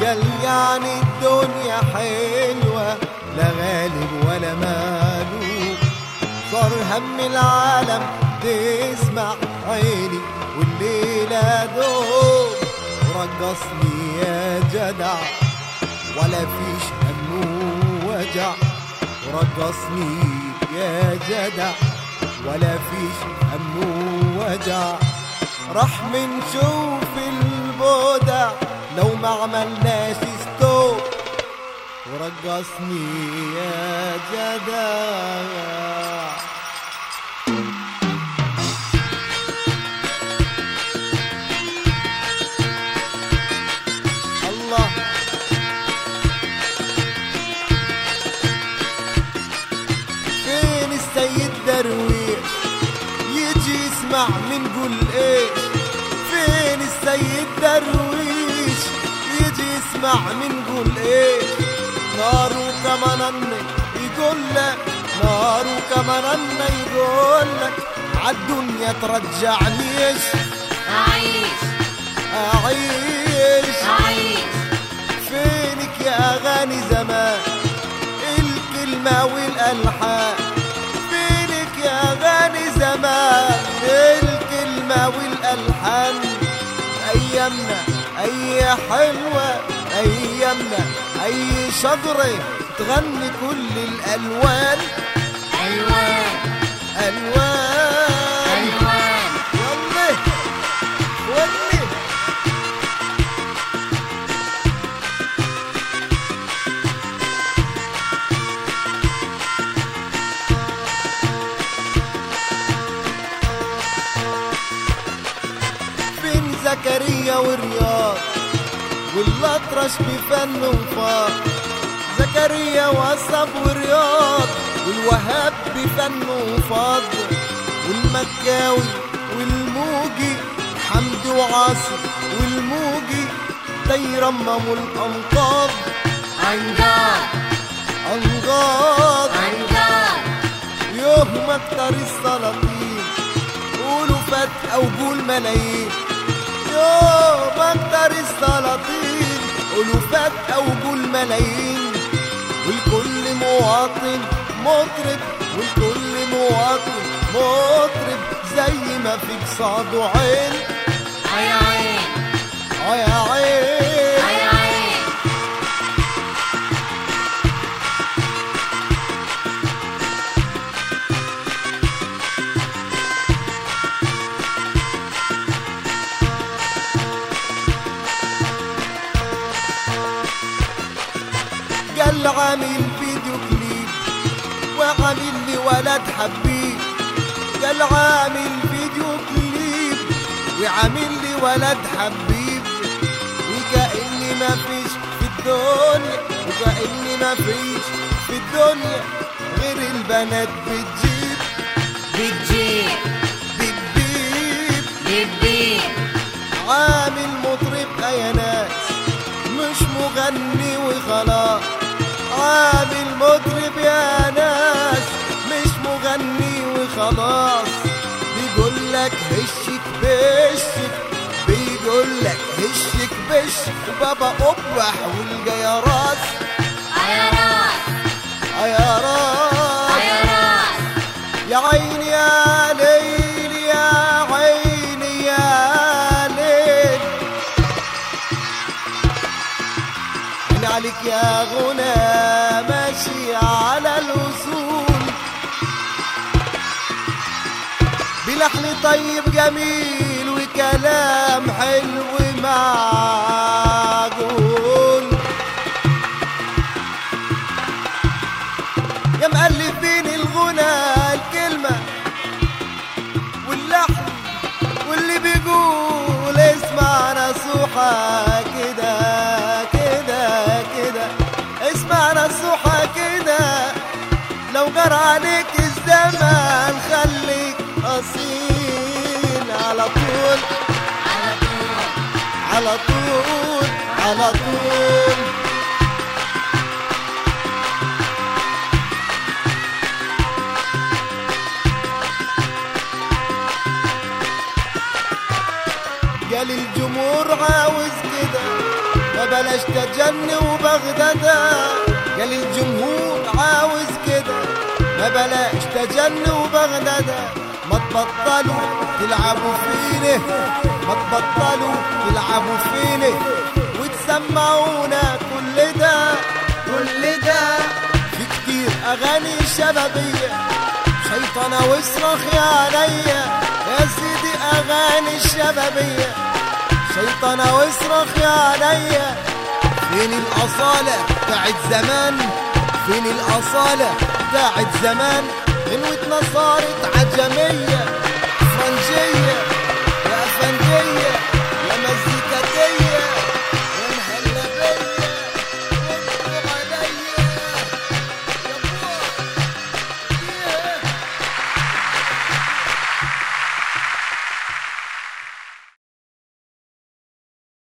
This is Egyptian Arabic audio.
قال يعني الدنيا حلوة لا غالب ولا مالوب صار هم العالم تسمع عيني والليلة دوب رقصني يا جدع ولا فيش هم وجع رقصني يا جدع ولا فيش هم وجع راح منشوف البودع لو ما عملناش ستوب ورقصني يا جدع الله فين السيد درويش يجي يسمع من قول ايش فين السيد درويش يجي يسمع من قول ايش نار وكمان يقول لك نار وكمان يقول لك عالدنيا ترجعني ايش أعيش اعيش أعيش فينك يا اغاني زمان الكلمة والالحان فينك يا اغاني زمان الكلمة والالحان ايامنا اي حلوة ايامنا اي شجرة تغني كل الالوان ألوان الوان ألوان والله والله بين زكريا ورياض والأطرش بفن وفاق زكريا وصف ورياض والوهاب بفن وفاض والمكاوي والموجي حمدي وعاصم والموجي تيرمموا الأنقاض أنجار أنقاض أنجار يوم اكتر السلاطين قولوا فات او قول ملايين يوم اكتر السلاطين قولوا فات او قول ملايين والكل مواطن مطرب والكل مواطن مطرب زي ما فيك صاد وعين يا عين اه يا عين يا عين قال عامل فيديو كليب وعامل لي ولد حبيب قال عامل فيديو كليب وعامل لي ولد حبيب وكأني ما فيش في الدنيا وكأني ما فيش في الدنيا غير البنات بتجيب بتجيب بيب بيب بتبيب عامل مطرب يا ناس مش مغني وخلاص عامل مطرب يا ناس مش مغني وخلاص بيقول لك هشك بشك بيقول لك هشك بشك بابا قبح والجا يا راس يا راس يا راس يا راس يا عيني يا ليل يا عيني يا ليل عيني عليك يا غنى ماشي على الوصول بلحن طيب جميل وكلام حلو معقول يا مؤلفين الغنى الكلمة واللحن واللي بيقول اسمع نصوحة كده كده كده اسمع نصوحة كده لو جرى عليك الزمان خليك أصيل على طول على طول على طول على طول قال الجمهور عاوز كده ما بلاش تجني وبغدادة قال الجمهور عاوز كده ما بلاش تجني وبغدادة ما تبطلوا تلعبوا فيني ما تبطلوا تلعبوا فيني وتسمعونا كل ده كل ده في كتير اغاني شبابيه شيطانة واصرخ يا عينيا يا سيدي اغاني الشبابيه شيطانة واصرخ يا عينيا فين الاصاله بتاعت زمان فين الاصاله بتاعت زمان غنوتنا صارت عجميه